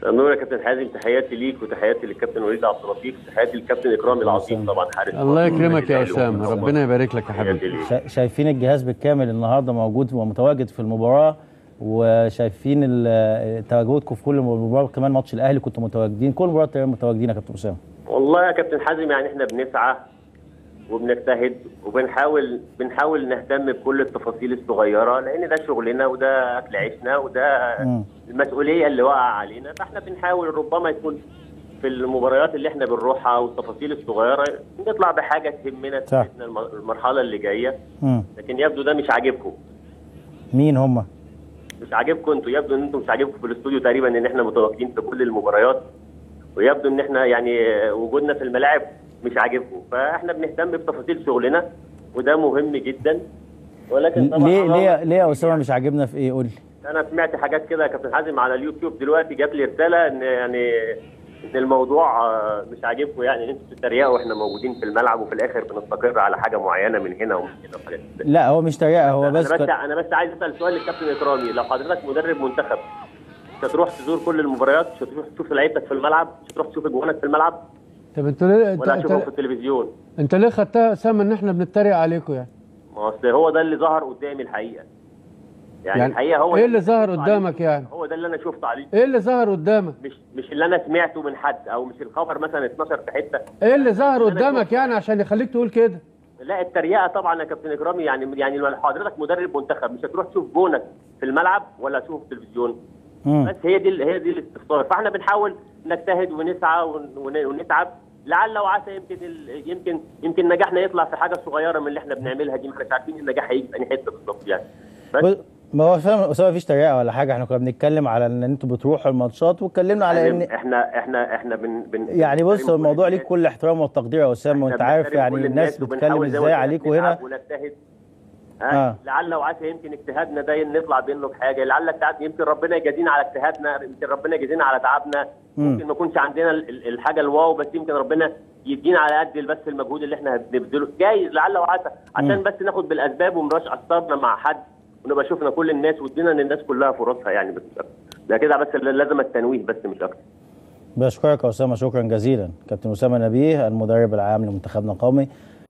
نور يا كابتن حازم تحياتي ليك وتحياتي للكابتن وليد عبد اللطيف وتحياتي للكابتن اكرامي العظيم طبعا حارس الله مصر. يكرمك يا الأهلي اسامه والأهلي. ربنا يبارك لك يا تحياتي حبيبي ليك. شا- شايفين الجهاز بالكامل النهارده موجود ومتواجد في المباراه وشايفين ال- تواجدكم في كل مباراه كمان ماتش الاهلي كنتوا متواجدين كل مباراه تقريبا متواجدين يا كابتن اسامه والله يا كابتن حازم يعني احنا بنسعى وبنجتهد وبنحاول بنحاول نهتم بكل التفاصيل الصغيره لان ده شغلنا وده اكل عيشنا وده مم. المسؤوليه اللي واقعه علينا فاحنا بنحاول ربما يكون في المباريات اللي احنا بنروحها والتفاصيل الصغيره نطلع بحاجه تهمنا صح. تفيدنا الم- المرحله اللي جايه مم. لكن يبدو ده مش عاجبكم مين هم مش عاجبكم انتوا يبدو ان انتوا مش عاجبكم في الاستوديو تقريبا ان احنا متواجدين في كل المباريات ويبدو ان احنا يعني وجودنا في الملاعب مش عاجبكم فاحنا بنهتم بتفاصيل شغلنا وده مهم جدا ولكن طبعا ليه الله- ليه ليه يا اسامه مش عاجبنا في ايه قول لي انا سمعت حاجات كده يا كابتن حازم على اليوتيوب دلوقتي جات لي رساله ان يعني ان الموضوع آه، مش عاجبكم يعني انتوا بتتريقوا واحنا موجودين في الملعب وفي الاخر بنستقر على حاجه معينه من هنا ومن هنا وحاجات كده. لا هو مش تريقه هو انا بس بس كان- انا بس عايز اسال سؤال للكابتن اكرامي لو حضرتك مدرب منتخب مش هتروح تزور كل المباريات مش هتروح تشوف لعيبتك في الملعب مش هتروح تشوف اجوانك في الملعب طب انتوا ليه انت, ولا هتشوفهم في انت, التلفزيون انت ليه خدتها يا اسامه ان احنا بنتريق عليكم يعني ما هو أصل هو ده اللي ظهر قدامي الحقيقه يعني, يعني الحقيقه هو ايه ده اللي ظهر شفته قدامك عليه. يعني؟ هو ده اللي انا شفته عليه ايه اللي ظهر قدامك مش مش اللي انا سمعته من حد او مش الخبر مثلا اتنشر في حته ايه اللي ظهر اللي أنا قدامك شفته. يعني عشان يخليك تقول كده لا التريقه طبعا يا كابتن اكرامي يعني يعني لو حضرتك مدرب منتخب مش هتروح تشوف جونك في الملعب ولا تشوفه في التلفزيون مم. بس هي دي هي دي الاستفسار فاحنا بنحاول نجتهد ونسعى ون- ون- ونتعب لعل وعسى يمكن ال- يمكن يمكن نجاحنا يطلع في حاجه صغيره من اللي احنا بنعملها دي ما احناش عارفين النجاح هيجي في انهي حته بالظبط يعني بس بص- ما هو اسامه اسامه مفيش تريقه ولا حاجه احنا كنا بنتكلم على ان انتوا بتروحوا الماتشات واتكلمنا على ان احنا احنا احنا بن, بن يعني بص هو الموضوع ليك كل كل احترام والتقدير يا اسامه وانت عارف يعني الناس بتتكلم ازاي عليكم هنا ونجتهد آه. ها لعل وعسى يمكن اجتهادنا ده نطلع بينه بحاجه لعل التعب يمكن ربنا يجازينا على اجتهادنا يمكن ربنا يجازينا على تعبنا مم. ممكن ما يكونش عندنا ال- ال- الحاجه الواو بس يمكن ربنا يدينا على قد بس المجهود اللي احنا بنبذله جايز لعل وعسى عشان مم. بس ناخد بالاسباب وما نبقاش قصرنا مع حد ونبقى شفنا كل الناس وادينا للناس كلها فرصها يعني بس مش أكتر. ده كده بس لازم التنويه بس مش اكتر بشكرك يا اسامه شكرا جزيلا كابتن اسامه نبيه المدرب العام لمنتخبنا القومي